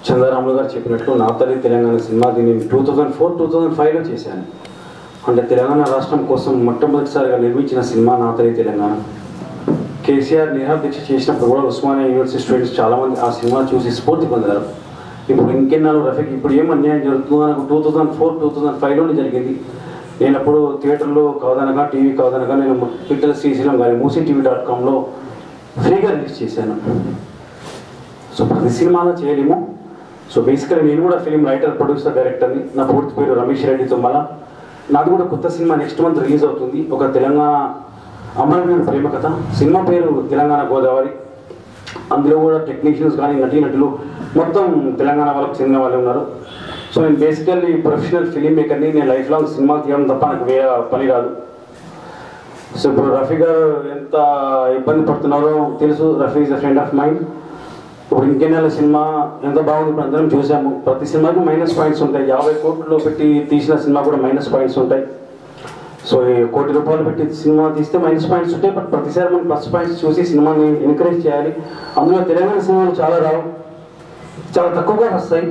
చంద్రరాములు గారు చెప్పినట్లు నా తల్లి తెలంగాణ సినిమా దీన్ని two thousand four two thousand ఫైవ్లో చేశాను అంటే తెలంగాణ రాష్ట్రం కోసం మొట్టమొదటిసారిగా నిర్మించిన సినిమా నా తల్లి తెలంగాణ కేసీఆర్ నిరాహార దీక్ష చేసినప్పుడు కూడా ఉస్మానియా యూనివర్సిటీ స్టూడెంట్స్ చాలామంది ఆ సినిమా చూసి స్ఫూర్తి పొందారు ఇప్పుడు ఇంకెన్నాళ్ళు రఫీక్ ఇప్పుడు ఏం అన్యాయం జరుగుతుందో నాకు two thousand four two thousand ఫైవ్లోనే జరిగింది నేను అప్పుడు థియేటర్లో కాదనగా టీవీ కాదనగా నేను ట్విట్టర్ శ్రీశైలం గారి మూసీ టీవీ డాట్ కామ్లో ఫ్రీగా రిలీజ్ చేశాను సో ప్రతి సినిమాలో చేయలేము సో బేసికలీ నేను కూడా ఫిలిం రైటర్ ప్రొడ్యూసర్ డైరెక్టర్ని నా పూర్తి పేరు రమేష్ రెడ్డి తుమ్మల నాది కూడా కొత్త సినిమా నెక్స్ట్ మంత్ రిలీజ్ అవుతుంది ఒక తెలంగాణ అమరవీరుల ప్రేమ కథ సినిమా పేరు తెలంగాణ గోదావరి అందులో కూడా టెక్నీషియన్స్ కానీ నటీనటులు మొత్తం తెలంగాణ వాళ్ళకి చెందిన వాళ్ళు ఉన్నారు సో నేను బేసికల్లీ ప్రొఫెషనల్ ఫిలిం మేకర్ని నేను లైఫ్ లాంగ్ సినిమా తీయడం తప్ప నాకు వేరే పని రాదు సో ఇప్పుడు రఫీ గారు ఎంత ఇబ్బంది పడుతున్నారో తెలుసు Rafi is a friend of mind ఇప్పుడు ఇంకెన్నెల సినిమా ఎంత బాగుంది ఇప్పుడు అందరం చూసాము ప్రతి సినిమాకి మైనస్ పాయింట్స్ ఉంటాయి యాభై కోట్లు పెట్టి తీసిన సినిమా కూడా మైనస్ పాయింట్స్ ఉంటాయి సో ఈ కోటి రూపాయలు పెట్టి సినిమా తీస్తే మైనస్ పాయింట్స్ ఉంటాయి బట్ ప్రతిసారి మనం ప్లస్ పాయింట్స్ చూసి సినిమాని ఎంకరేజ్ చేయాలి అందులో తెలంగాణ సినిమాలు చాలా రావు చాలా తక్కువగా వస్తాయి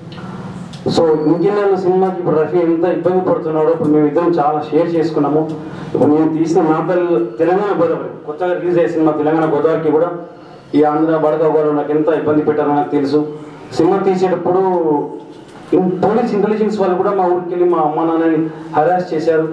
సో ఇంకెన్నెల సినిమాకి ఇప్పుడు రఫీ ఎంత ఇబ్బంది పడుతున్నాడో ఇప్పుడు మేము ఇద్దరం చాలా షేర్ చేసుకున్నాము ఇప్పుడు నేను తీసిన నాటల్ తెలంగాణ గోదావరి కొత్తగా రిలీజ్ అయ్యే సినిమా తెలంగాణ గోదావరికి కూడా ఈ ఆంధ్ర బడక వాళ్ళు నాకు ఎంత ఇబ్బంది పెట్టారో నాకు తెలుసు సినిమా తీసేటప్పుడు ఇన్- పోలీస్ ఇంటెలిజెన్స్ వాళ్ళు కూడా మా ఊరికి వెళ్ళి మా అమ్మ నాన్నని హరాస్ చేశారు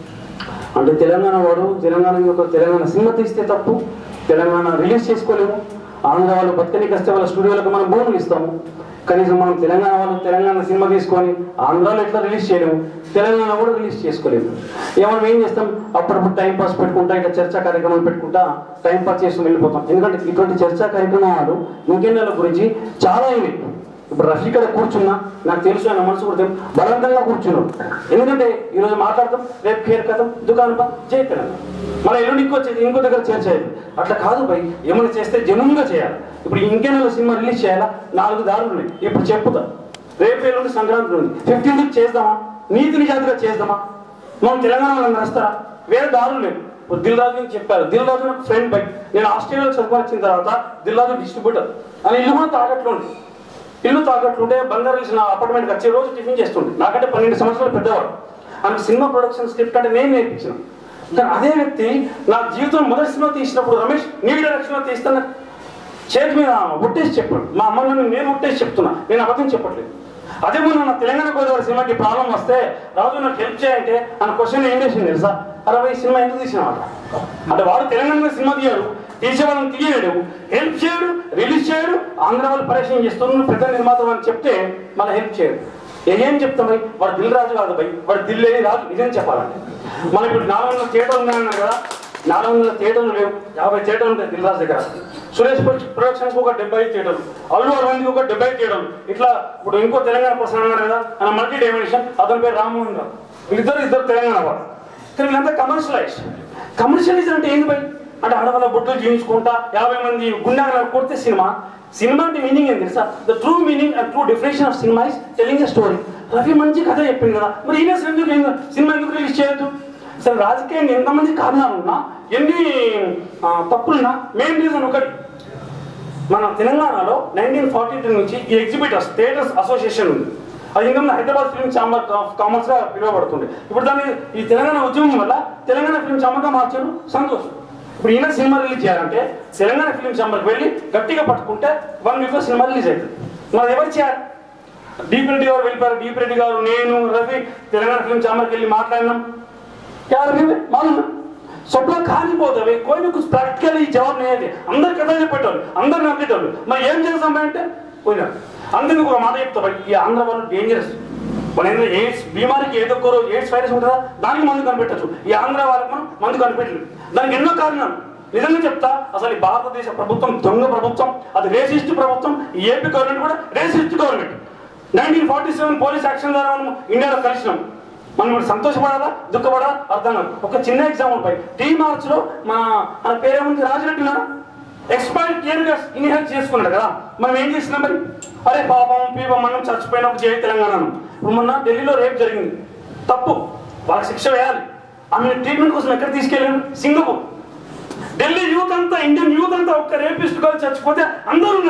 అంటే తెలంగాణ వాడు తెలంగాణ యొక్క తెలంగాణ సినిమా తీస్తే తప్పు తెలంగాణ రిలీజ్ చేసుకోలేము ఆంధ్ర వాళ్ళు బతకని కస్తే వాళ్ళ స్టూడియోలకు మనం భూములు ఇస్తాము కనీసం మనం తెలంగాణ వాళ్ళు తెలంగాణ సినిమా తీసుకొని ఆంధ్రాలో ఎట్లా రిలీజ్ చేయలేము తెలంగాణ కూడా రిలీజ్ చేసుకోలేము ఇక మనం ఏం చేస్తాం అప్పుడప్పుడు టైం పాస్ పెట్టుకుంటా ఇట్లా చర్చా కార్యక్రమాలు పెట్టుకుంటా టైం పాస్ చేసుకుని వెళ్ళిపోతాం ఎందుకంటే ఇటువంటి చర్చా కార్యక్రమాలు ఇంకెన్నెల గురించి చాలా అయినాయి ఇప్పుడు రఫీ ఇక్కడ కూర్చున్నా నాకు తెలుసు ఆయన మనసు కూడా తెలుసు. బలవంతంగా కూర్చున్నాడు ఎందుకంటే ఈరోజు మాట్లాడతాం రేపు కేర్ కథం దుకాణం పని చేయగలం మళ్ళీ ఎల్లుండి ఇంకో చే- ఇంకో దగ్గర చేర్చేయాలి అట్లా కాదు భయ్ ఏమైనా చేస్తే జనువుగా చేయాలి ఇప్పుడు ఇంకేమైనా సినిమా రిలీజ్ చేయాలా నాలుగు దారులు ఉన్నాయి ఇప్పుడు చెప్పుతా రేపు ఎల్లుండి సంక్రాంతి ఉంది ఫిఫ్టీన్త్ చేద్దామా నీతి నిజాతిగా చేద్దామా మనం తెలంగాణ వాళ్ళని రాస్తారా వేరే దారులు లేవు ఇప్పుడు దిల్ రాజు అని చెప్పారు దిల్ రాజు నాకు ఫ్రెండ్ బై నేను ఆస్ట్రేలియాలో చదువుకొచ్చిన తర్వాత దిల్ రాజు డిస్ట్రిబ్యూటర్ అని ఇల్లు కూడా తాకట్లో ఉంది ఇల్లు తాకట్లుంటే బంగారు హిల్స్ నా అపార్ట్మెంట్కి వచ్చే రోజు టిఫిన్ చేస్తుండే నాకంటే పన్నెండు సంవత్సరాలు పెద్దవాడు ఆమె సినిమా ప్రొడక్షన్ స్క్రిప్ట్ అంటే నేను నేర్పించిన కానీ అదే వ్యక్తి నా జీవితం మొదటి సినిమా తీసినప్పుడు రమేష్ నీ డైరెక్షన్లో తీస్తాను చేతి మీద ఒట్టేసి చెప్పాడు మా అమ్మ నన్ను నేను ఒట్టేసి చెప్తున్నా నేను అబద్ధం చెప్పట్లేదు అదే మొన్న నా తెలంగాణ గోదావరి సినిమాకి ప్రాబ్లం వస్తే రాజు నాకు హెల్ప్ చేయంటే అన్న క్వశ్చన్ ఏం చేసింది తెలుసా అరవై సినిమా ఎందుకు తీసినమాట అంటే వాడు తెలంగాణ సినిమా తీయడు తీసేవాళ్ళని తీయడు హెల్ప్ చేయడు రిలీజ్ చేయడు ఆంధ్ర వాళ్ళు పరిచయం చేస్తున్నాడు పెద్ద నిర్మాత అని చెప్తే మళ్ళీ హెల్ప్ చేయడు ఏ- ఏం చెప్తాం భయ్ వాడు దిల్ రాజు కాదు భయ్ వాడు దిల్ లేని రాజు నిజం చెప్పాలంటే మనం ఇప్పుడు నాలుగు వందల థియేటర్లు ఉన్నాయన్నారు కదా నాలుగు వందల థియేటర్లు లేవు యాభై థియేటర్లు ఉంటాయి దిల్ రాజు దగ్గర సురేష్ ప్రొడక్షన్స్ ఒక డెబ్బై థియేటర్లు అల్లు అరవింద్ ఒక డెబ్బై థియేటర్లు ఇట్లా ఇప్పుడు ఇంకో తెలంగాణ పర్సన్ అన్నారు కదా ఆయన మల్టీ డైమెన్షన్ అతని పేరు రామ్మోహన్ రావు వీళ్ళిద్దరు ఇద్దరు తెలంగాణ వాళ్ళు కానీ వీళ్ళంతా కమర్షియలైజ్ కమర్షియలైజ్ అంటే ఏంది భయ్ అంటే ఆడవాళ్ళ బొట్టులు జీవించుకుంటా యాభై మంది గుండాగా కొడితే సినిమా సినిమా అంటే మీనింగ్ ఏం తెలుసా the true meaning and true definition of cinema is telling a story Ravi మంచి కథ చెప్పింది కదా మరి ఈయన ఎందుకు ఎందుకు సినిమా ఎందుకు రిలీజ్ చేయొద్దు సరే రాజకీయంగా ఎంతమంది కారణాలు ఉన్నా ఎన్ని ఆ, తప్పులున్నా మెయిన్ రీజన్ ఒకటి మన తెలంగాణలో నైన్టీన్ ఫార్టీ టూ నుంచి ఈ ఎగ్జిబిటర్స్ థియేటర్స్ అసోసియేషన్ ఉంది అది ఇంకా Hyderabad film chamber of commerce గా పిలువబడుతుంది ఇప్పుడు దాన్ని ఈ తెలంగాణ ఉద్యమం వల్ల తెలంగాణ ఫిల్మ్ ఛాంబర్ గా మార్చారు సంతోషం ఇప్పుడు ఈయన సినిమా రిలీజ్ చేయాలంటే తెలంగాణ ఫిల్మ్ ఛాంబర్కి వెళ్ళి గట్టిగా పట్టుకుంటే వన్ వీక్ లో సినిమా రిలీజ్ అవుతుంది మరి ఎవరు చేయాలి డీప్ రెడ్డి గారు వెళ్ళిపోయారు డీప్ రెడ్డి గారు నేను రవి తెలంగాణ ఫిల్మ్ ఛాంబర్కి వెళ్ళి మాట్లాడినాం यार भी मालूम స్వప్నం కాలిపోతావి కొన్ని కుछ ప్రాక్టికల్ ఈ జవాబు నేది అందరు కథ చెప్పేటోళ్ళు అందరు నమ్మేటోళ్ళు మరి ఏం చేస్తాం అంటే పోయినా అందుకు ఒక మాట చెప్తా భయ్, ఈ ఆంధ్ర వాళ్ళు డేంజరస్ మన ఏంటంటే ఎయిడ్స్ బీమారికి ఏదో ఒక రోజు ఎయిడ్స్ వైరస్ ఉంటుందా దానికి మందు కనిపెట్టచ్చు ఈ ఆంధ్ర వాళ్ళకి మనం మందు కనిపెట్టలేదు దానికి ఎన్నో కారణాలు నిజంగా చెప్తా అసలు ఈ భారతదేశ ప్రభుత్వం దొంగ ప్రభుత్వం అది రేసిస్ట్ ప్రభుత్వం ఈ ఏపీ గవర్నమెంట్ కూడా racist government nineteen forty seven police action ద్వారా మనం ఇండియాలో కలిసినాం మనం ఇప్పుడు సంతోషపడాలా దుఃఖపడాలా అర్థం కాదు ఒక చిన్న ఎగ్జాంపుల్ పై టీ మార్చ్ లో మన మన పేరేముంది రాజిరెడ్డి ఉన్నారా ఎక్స్పైర్డ్ టియర్ గ్యాస్ ఇన్హేల్ చేసుకున్నాడు కదా మనం ఏం చేసినాం మరి అరే పాపం పీపం మనం చచ్చిపోయినప్పుడు జై తెలంగాణను ఇప్పుడు మొన్న ఢిల్లీలో రేప్ జరిగింది తప్పు వాళ్ళకి శిక్ష వేయాలి ఆమె ట్రీట్మెంట్ కోసం ఎక్కడ తీసుకెళ్ళాను సింగపూర్ ఢిల్లీ యూత్ అంతా ఇండియన్ యూత్ అంతా ఒక్క రేపిస్ట్ కాల్ చచ్చిపోతే అందరూ ఉన్నారు భయ్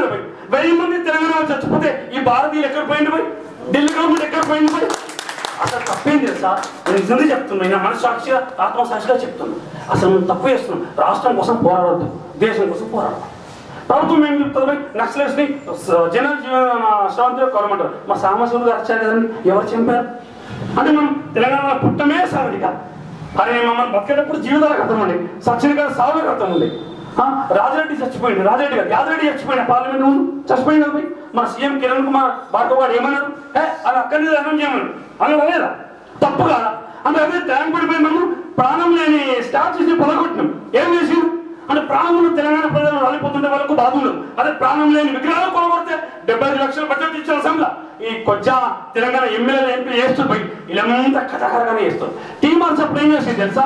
వెయ్యి మంది తెలంగాణ వాళ్ళు చచ్చిపోతే ఈ భారతీయులు ఎక్కడ పోయింది పోయి ఢిల్లీ గవర్నమెంట్ ఎక్కడ పోయింది పోయి అసలు తప్పేం తెలుసా నేను నిజంగా చెప్తున్నా నా మనస్సాక్షిగా ఆత్మసాక్షిగా చెప్తున్నా అసలు మనం తప్పు చేస్తున్నాం రాష్ట్రం కోసం పోరాడద్దు దేశం కోసం పోరాడదాం ప్రభుత్వం ఏం చెప్తుంది నక్సలైట్స్ ని జనరల్ జీవన శ్రవంతిలో కొనమంటారు మా సామశివుడు గారు వచ్చారు కదండి ఎవరు చంపారు అంటే మనం తెలంగాణలో పుట్టమే సాగుడిగా కానీ మమ్మల్ని బతికేటప్పుడు జీవితాలకు అర్థం ఉండి సచిన గారు సాగులకు అర్థం ఉంది ఆ, రాజిరెడ్డి చచ్చిపోయింది రాజిరెడ్డి గారు యాదిరెడ్డి చచ్చిపోయిన పార్లమెంట్ ముందు చచ్చిపోయింది కదా పోయి. మన సీఎం కిరణ్ కుమార్ భార్గవ్ గారు ఏమన్నారు ఏ అది అక్కడి నుంచి ధర్మం చేయమన్నారు అన్నారు లేదా తప్పు కాదా అంటే అదే ట్యాంక్ పడిపోయి మనం ప్రాణం లేని స్టాచ్యూస్ ని పొలగొట్టినాం ఏం చేసి అంటే ప్రాణములు తెలంగాణ ప్రజలు రాలిపోతుంటే వాళ్ళకు బాధ ఉండదు అదే ప్రాణం లేని విగ్రహాలు కొనగొడితే డెబ్బై ఐదు లక్షల బడ్జెట్ ఇచ్చిన అసెంబ్లీ ఈ కొజ్జా తెలంగాణ ఎమ్మెల్యేలు ఎంపీలు వేస్తారు పోయి వీళ్ళంతా కథకరగానే వేస్తారు టీ మార్చ్ అప్పుడు ఏం చేసింది తెలుసా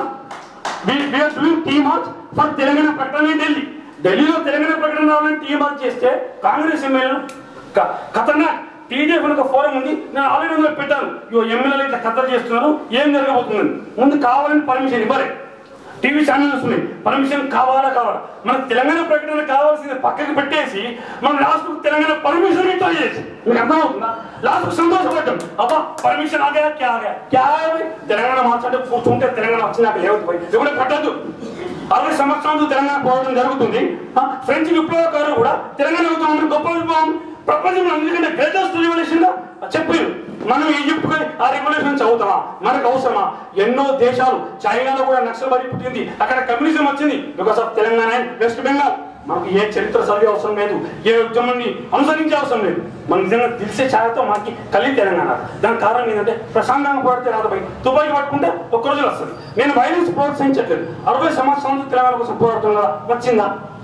we're doing T march for Telangana ప్రకటన ఇన్ ఢిల్లీ ఢిల్లీలో తెలంగాణ ప్రకటన రావాలని టీ మార్చ్ చేస్తే కాంగ్రెస్ ఎమ్మెల్యేలు ఖతర్నాక్ టీడీఎఫ్ ఒక ఫోరం ఉంది నేను ఆల్రెడీ అందులో పెట్టాను ఇగో ఎమ్మెల్యేలు ఇట్లా కథలు చేస్తున్నారు ఏం జరగబోతుందని ముందు కావాలని పర్మిషన్ ఇవ్వలే టీవీ ఛానల్స్ ఉన్నాయి పర్మిషన్ కావాలా కావాలా మనకు తెలంగాణ ప్రకటన కావాల్సింది పక్కకి పెట్టేసి మనం లాస్ట్ తెలంగాణ పర్మిషన్ రిటర్న్ చేసి మీకు అర్థమవుతుందా లాస్ట్ సంతోషపడ్డాం అబ్బా పర్మిషన్ ఆగా క్యా ఆగా క్యా ఆగా భయ్? తెలంగాణ మార్చంటే కూర్చుంటే తెలంగాణ వచ్చినాక లేవద్దు పోయి ఎవడే పట్టద్దు అరవై సంవత్సరాలు తెలంగాణ పోవడం జరుగుతుంది ఆ, ఫ్రెంచ్ విప్లవకారులు కూడా తెలంగాణ ఉద్యమం గొప్ప విప్లవం ప్రపంచంలో ఎందుకంటే గ్రేటెస్ట్ రివల్యూషన్ గా చెప్పారు మనం ఈజిప్ట్ ఆ రివల్యూషన్ చదువుతామా మనకు అవసరమా ఎన్నో దేశాలు చైనాలో కూడా నక్సల్బరి పుట్టింది అక్కడ కమ్యూనిజం వచ్చింది because of Telangana and West Bengal మనకు ఏ చరిత్ర చదివే అవసరం లేదు ఏ ఉద్యమాన్ని అనుసరించే అవసరం లేదు మనం నిజంగా తెలిసే ఛాయతో మనకి కలిగి తెలంగాణ దానికి కారణం ఏంటంటే ప్రశాంతంగా పోడితే రాదు పోయి తుపాకి పట్టుకుంటే ఒక్క రోజులు వస్తుంది నేను వైలెన్స్ ప్రోత్సహించట్లేదు అరవై సంవత్సరాల తెలంగాణ కోసం పోరాడుతున్నా కదా వచ్చిందా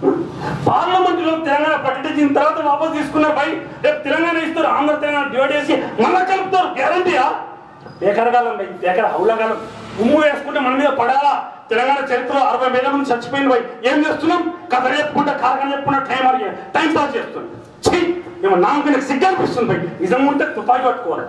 పార్లమెంట్ లో తెలంగాణ ప్రకటించిన తర్వాత వాపస్ తీసుకున్నారు బై రేపు తెలంగాణ ఇస్తారు ఆంధ్ర తెలంగాణ డివైడ్ చేసి మళ్ళా కలుపుతారు గ్యారంటీయా బేకరగాలం బై బేకర హౌలగాలం ఉమ్ము వేసుకుంటే మన మీద పడాలా తెలంగాణ చరిత్రలో అరవై వేల మంది చచ్చిపోయింది బై ఏం చేస్తున్నాం కథ చెప్పుకుంటా కారకం చెప్పుకుంటా టైం అడిగి టైం పాస్ చేస్తున్నాం ఛీ ఏమో నాకు నాకు సిగ్గు అనిపిస్తుంది బై నిజంగా ఉంటే తుపాకి పట్టుకోవాలి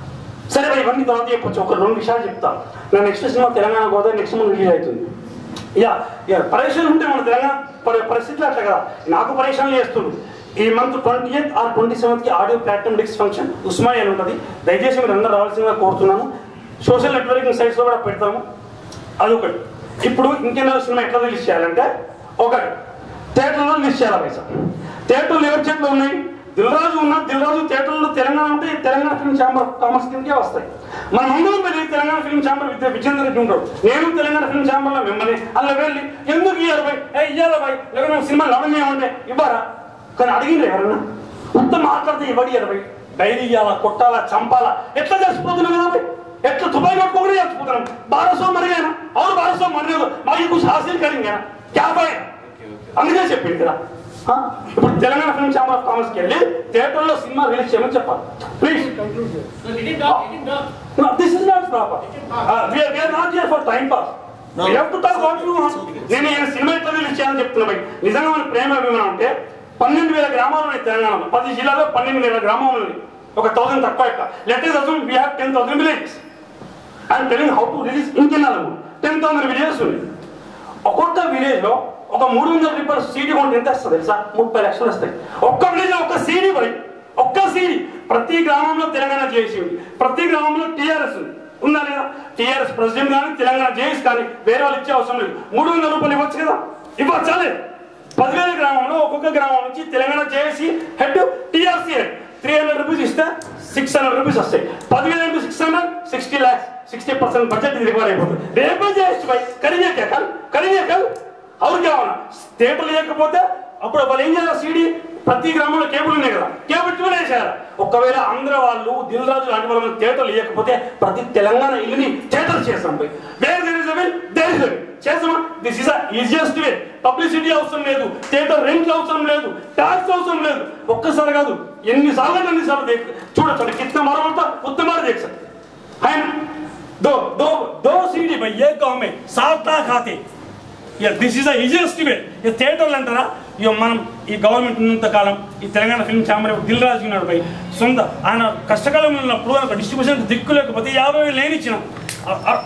సరే బై ఇవన్నీ తర్వాత చెప్పొచ్చు ఒక రెండు విషయాలు చెప్తాను నా next cinema Telangana Godavari next month release అవుతుంది యా యా పరీక్షలు ఉంటే మన తెలంగాణ పరి- పరిస్థితులు అట్లా కదా నాకు పరీక్షలు చేస్తుండ్రు ఈ month twenty eighth or twenty seventh కి ఆడియో ప్లాట్ఫామ్ డిక్స్ ఫంక్షన్ ఉస్మానియా అని ఉంటుంది దయచేసి మీరు అందరూ రావాల్సిందిగా కోరుతున్నాను సోషల్ నెట్వర్కింగ్ సైట్స్ లో కూడా పెడతాము అదొకటి ఇప్పుడు ఇంకేదో సినిమా ఎట్లా రిలీజ్ చేయాలంటే ఒకటి థియేటర్లో రిలీజ్ చేయాలి పైసా థియేటర్లు ఎవరి చేతిలో ఉన్నాయి దిల్రాజు ఉన్న దిల్రాజు థియేటర్లో తెలంగాణ ఉంటే తెలంగాణ ఫిల్మ్ ఛాంబర్ కామర్స్ కిందకే వస్తాయి మనం అందరం వెళ్ళి తెలంగాణ ఫిల్మ్ ఛాంబర్ విద్య విజేందర్ రెడ్డి ఉంటాడు నేను తెలంగాణ ఫిల్మ్ ఛాంబర్లో మిమ్మల్ని అలా వెళ్ళి ఎందుకు ఇయ్యాలి బాయ్ ఏ ఇయ్యాలి బాయ్ లేకపోతే మేము సినిమా లవడమేమంటే ఇవ్వరా కానీ అడిగిండ్రు ఎవరన్నా మొత్తం మాట్లాడితే ఇవ్వడి ఇరవై డైరీ ఇవ్వాలా కొట్టాలా చంపాలా ఎట్లా చచ్చిపోతున్నాం కదా బాయ్ ఎట్లా తుపాయి పట్టుకోకుండా చచ్చిపోతున్నాం బారసో మరిగానా అవును బారసో మరిగదు మాకు కుछ హాసిల్ కరింగా క్యా బాయ్ అందుకే చెప్పింది కదా ఆ? ఇప్పుడు Telangana film chamber of commerce కి వెళ్ళి థియేటర్లో సినిమా రిలీజ్ చేయమని చెప్పాలి please No, let him talk, let him talk. No, this is not proper. Uh, we, are, we are not here for time pass. No. We have to talk what you want. నేను ఈ cinema ఎట్లా release చేయాలని చెప్తున్నా భయ్ నిజంగా మన ప్రేమ అభిమానం అంటే పన్నెండు వేల గ్రామాలు ఉన్నాయి తెలంగాణలో పది జిల్లాలో పన్నెండు వేల గ్రామాలు ఉన్నాయి ఒక థౌసండ్ తక్కువ ఎక్కువ let is assume we have ten thousand villages and telling how to release ఇంకెన్నాళ్ళు టెన్ థౌసండ్ విలేజెస్ ఉన్నాయి ఒక్కొక్క విలేజ్ లో ఒక మూడు వందల రూపాయల సీడీ కొంటే ఎంత వస్తుంది తెలుసా ముప్పై లక్షలు వస్తాయి ఒక్క విలేజ్ లో ఒక్క సీడీ పోయి ఒక్క సీడీ ప్రతి గ్రామంలో తెలంగాణ జేఏసీ ఉంది ప్రతి గ్రామంలో టీఆర్ఎస్ ఉంది ఉందా లేదా టీఆర్ఎస్ ప్రెసిడెంట్ కానీ తెలంగాణ జేఎస్ కానీ వేరే వాళ్ళు ఇచ్చే అవసరం లేదు మూడు వందల రూపాయలు ఇవ్వచ్చు కదా ఇవ్వచ్చా లేదు పదివేల గ్రామంలో ఒక్కొక్క గ్రామం నుంచి Telangana JAC head TRC head three hundred rupees ఇస్తే సిక్స్ హండ్రెడ్ రూపీస్ వస్తాయి పదివేల into six hundred sixty lakhs sixty percent budget ఇది రికవర్ అయిపోతుంది రేపే చేయొచ్చు భాయ్ కరిగే కల్ కరిగే కల్ అవును కావాలా థియేటర్లు లేకపోతే అప్పుడు వాళ్ళు ఏం చేయాలి సీడీ ప్రతి గ్రామంలో కేబుల్ ఉన్నాయి కదా కేబుల్ ట్యూన్ వేసేయాలి ఒకవేళ ఆంధ్ర వాళ్ళు దిల్ రాజు లాంటి వాళ్ళు థియేటర్లు లేకపోతే ప్రతి తెలంగాణ ఇల్లుని థియేటర్ చేస్తాం పోయి where there is avail there is avail చేస్తామా this is easiest way publicity అవసరం లేదు థియేటర్ రెంట్ అవసరం లేదు ట్యాక్స్ అవసరం లేదు ఒక్కసారి కాదు ఎన్నిసార్లు అంటే అన్నిసార్లు దేख చూడొచ్చు కిतना मारो बोलता उतना मार देख सकते है ना दो दो दो सीढ़ी भाई एक गांव में सात लाख आते ఇక this is the easiest way ఇక థియేటర్లు అంటారా ఇక మనం ఈ గవర్నమెంట్ ఉన్నంత కాలం ఈ తెలంగాణ ఫిల్మ్ ఛాంబర్ దిల్ రాజు ఉన్నాడు పై సొంత ఆయన కష్టకాలంలో ఉన్నప్పుడు ఆయన డిస్ట్రిబ్యూషన్ దిక్కు లేకపోతే యాభై వేలు నేను ఇచ్చిన ఆ- ఆ-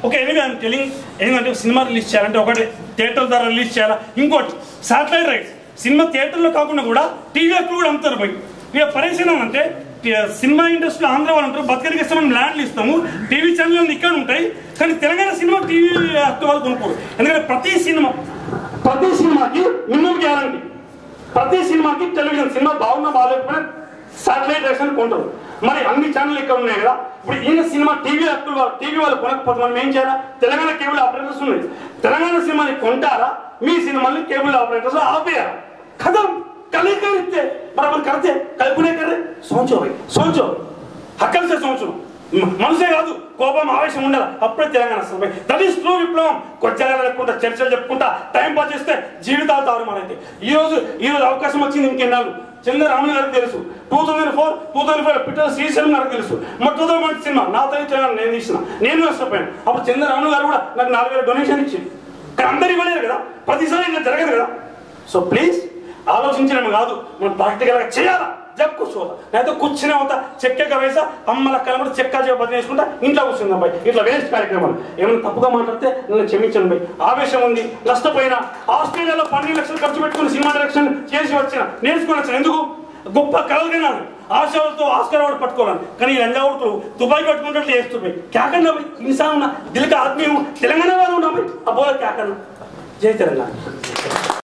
ఓకే ఎనివే ఐమ్ టెలింగ్ ఏంటంటే సినిమా రిలీజ్ చేయాలంటే ఒకటి థియేటర్ ద్వారా రిలీజ్ చేయాలా ఇంకోటి సాటిలైట్ రైట్స్ సినిమా థియేటర్లో కాకుండా కూడా టీవీలో కూడా అమ్ముతారు పోయి ఇక పరిశీలన అంటే టి- సినిమా ఇండస్ట్రీలో ఆంధ్ర వాళ్ళు అంటారు బతకరికి ఇస్తే మనం ల్యాండ్లు ఇస్తాము టీవీ ఛానల్ ఇక్కడ ఉంటాయి కానీ తెలంగాణ సినిమా టీవీ హక్కు వాళ్ళు కొనుక్కోరు ఎందుకంటే ప్రతి సినిమా ప్రతి సినిమాకి మినిమం గ్యారంటీ ప్రతి సినిమాకి టెలివిజన్ సినిమా బాగున్నా బాగాలేకపోయినా సాటిలైట్ రేషన్ కొంటారు మరి అన్ని ఛానల్ ఇక్కడ ఉన్నాయి కదా ఇప్పుడు ఈయన సినిమా టీవీ హక్కులు వాళ్ళు టీవీ వాళ్ళు కొనకపోతే మనం ఏం చేయాలా తెలంగాణ కేబుల్ ఆపరేటర్స్ ఉన్నాయి తెలంగాణ సినిమాని కొంటారా మీ సినిమాని కేబుల్ ఆపరేటర్స్ ఆపేయారా కథం कल करते बराबर करते कल्पने कर रहे सोचो भाई सोचो హక్కల సే సోచు మనసే కాదు కోపం ఆవేశం ఉండాలి అప్పుడే తెలంగాణ వస్తుంది దట్ ఈస్ ట్రూ విప్లవం కొచ్చగా లేకుండా చర్చలు చెప్పుకుంటా టైం పాస్ చేస్తే జీవితాలు తారుమారైతే ఈ రోజు ఈ రోజు అవకాశం వచ్చింది ఇంకెన్నాళ్ళు చంద్ర రామన్ గారికి తెలుసు two thousand four two thousand five Pittala Srisailam గారికి తెలుసు మొట్టమొదటి సినిమా నా తల్లి తెలంగాణ నేను తీసిన నేను నష్టపోయాను అప్పుడు చంద్ర రామన్ గారు కూడా నాకు నాలుగు వేల డొనేషన్ ఇచ్చింది కానీ అందరు ఇవ్వలేరు కదా ప్రతిసారి ఇట్లా జరగదు కదా సో ప్లీజ్ ఆలోచించడం కాదు మనం ప్రాక్టికల్ గా చేయాలా జబ్ కూర్చోదా అయితే కూర్చునే అవుతా చెక్క వేసా అమ్మల కలబడి చెక్క బదిలీ చేసుకుంటా ఇంట్లో కూర్చుందాం బాయ్ ఇట్లా వేస్ట్ కార్యక్రమాలు ఏమైనా తప్పుగా మాట్లాడితే నన్ను క్షమించండి బాయ్ ఆవేశం ఉంది నష్టపోయినా ఆస్ట్రేలియాలో పన్నెండు లక్షలు ఖర్చు పెట్టుకుని సినిమా డైరెక్షన్ చేసి వచ్చిన నేర్చుకుని వచ్చిన ఎందుకు గొప్ప కలలు కన్నాను ఆశలతో ఆస్కర్ అవార్డు పట్టుకోవాలని కానీ ఈ లంజావుడుకులు దుబాయ్ పట్టుకుంటే చేస్తున్నాయి క్యాకన్నా పోయి ఇన్సాన్ ఉన్నా దిల్క ఆత్మీయం తెలంగాణ వాళ్ళు ఉన్నా పోయి అబ్బోల క్యాకన్నా జై తెలంగాణ